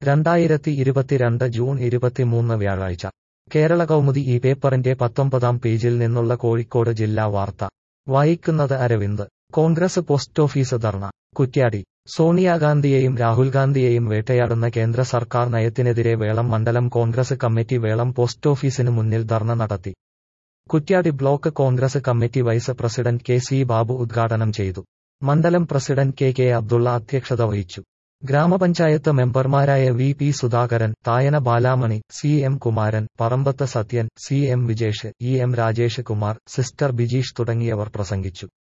രണ്ടായിരത്തി ഇരുപത്തിരണ്ട് ജൂൺ ഇരുപത്തിമൂന്ന് വ്യാഴാഴ്ച കേരള കൗമുദി ഈ പേപ്പറിന്റെ പത്തൊമ്പതാം പേജിൽ നിന്നുള്ള കോഴിക്കോട് ജില്ലാ വാർത്ത വായിക്കുന്നത് അരവിന്ദ് കോൺഗ്രസ് പോസ്റ്റ് ഓഫീസ് ധർണ കുറ്റ്യാടി സോണിയാഗാന്ധിയെയും രാഹുൽ ഗാന്ധിയെയും വേട്ടയാടുന്ന കേന്ദ്ര സർക്കാർ നയത്തിനെതിരെ വേളം മണ്ഡലം കോൺഗ്രസ് കമ്മിറ്റി വേളം പോസ്റ്റ് ഓഫീസിന് മുന്നിൽ ധർണ നടത്തി Kuttiady block Congress committee vice president K C Babu ഉദ്ഘാടനം ചെയ്തു മണ്ഡലം പ്രസിഡന്റ് കെ കെ അബ്ദുള്ള അധ്യക്ഷത വഹിച്ചു ഗ്രാമപഞ്ചായത്ത് മെമ്പർമാരായ V P Sudhakaran Thayana Balamani C M Kumaran Parambath Sathyan C M Vijesh E M Rajesh Kumar sister Bijeesh തുടങ്ങിയവർ പ്രസംഗിച്ചു